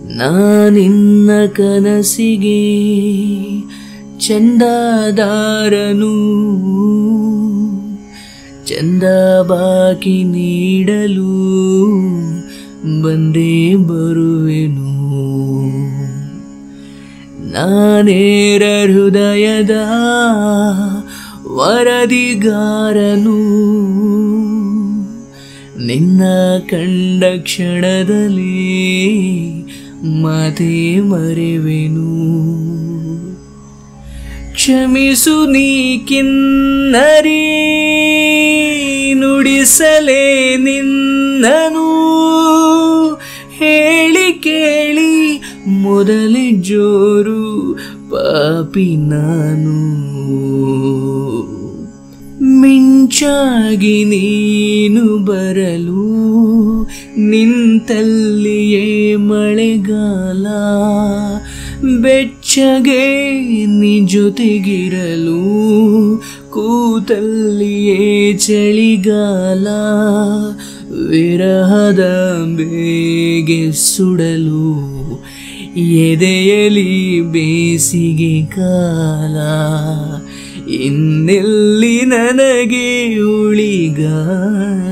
ನಾನಿನ್ನ ಕನಸಿಗೆ ಚಂದದಾರನು ಚಂದ ಬಾಕಿ ನೀಡಲು ಬಂದೇ ಬರುವೆನು ನಾನೇರ ಹೃದಯದ ವರದಿಗಾರನು ನಿನ್ನ ಕಂಡ ಕ್ಷಣದಲ್ಲಿ ಮಾತೆ ಮರೆವೆನು ಕ್ಷಮಿಸು ನೀ ಕಿನ್ನರಿ ನುಡಿಸಲೇ ನಿನ್ನನು ಹೇಳಿ ಕೇಳಿ ಮೊದಲೇ ಜೋರು ಪಾಪಿ ನಾನು ಮಿಂಚಾಗಿ ನೀನು ಬರಲು ನಿಂತಲ್ಲಿಯೇ ಮಳೆಗಾಲ ಬೆಚ್ಚಗೆ ನೀ ಜೊತೆಗಿರಲು ಕೂತಲ್ಲಿಯೇ ಚಳಿಗಾಲ ವಿರಹದ ಬೇಗೆ ಸುಡಲು ಎದೆಯಲಿ ಬೇಸಿಗೆ ಕಾಲ ಇನ್ನೆಲ್ಲಿ ನನಗೆ ಉಳಿಗಾಲ